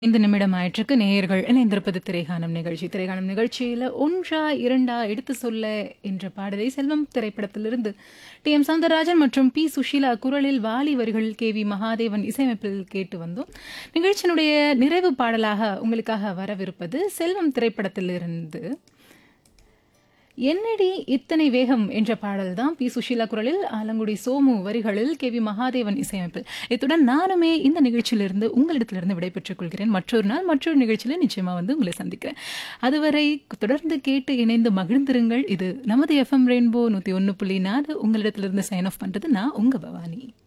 இந்த நிமிடம் ஆயிற்றுக்கு நேயர்கள் இணைந்திருப்பது திரைகாணும் நிகழ்ச்சி திரைகாணும் நிகழ்ச்சியில் ஒன்றா இரண்டா எடுத்து சொல்ல என்ற பாடலை செல்வம் திரைப்படத்திலிருந்து டி எம் சவுந்தரராஜன் மற்றும் பி சுஷீலா குரலில் வாலி வரிகள் கே வி மகாதேவன் இசையமைப்பில் கேட்டு வந்தோம் நிகழ்ச்சியினுடைய நிறைவு பாடலாக உங்களுக்காக வரவிருப்பது செல்வம் திரைப்படத்திலிருந்து என்னடி இத்தனை வேகம் என்ற பாடல் தான் பி சுஷீலா குரலில் ஆலங்குடி சோமு வரிகளில் கே வி மகாதேவன் இசையமைப்பில் இத்துடன் நானுமே இந்த நிகழ்ச்சியிலிருந்து உங்களிடத்திலிருந்து விடைபெற்றுக் கொள்கிறேன் மற்றொரு நாள் மற்றொரு நிகழ்ச்சியில் நிச்சயமாக வந்து உங்களை சந்திக்கிறேன் அதுவரை தொடர்ந்து கேட்டு இணைந்து மகிழ்ந்திருங்கள் இது நமது எஃப்எம் ரெயின்போ நூற்றி ஒன்று புள்ளி நாலு உங்களிடத்திலிருந்து சைன் ஆஃப் பண்ணுறது நான் உங்கள் பவானி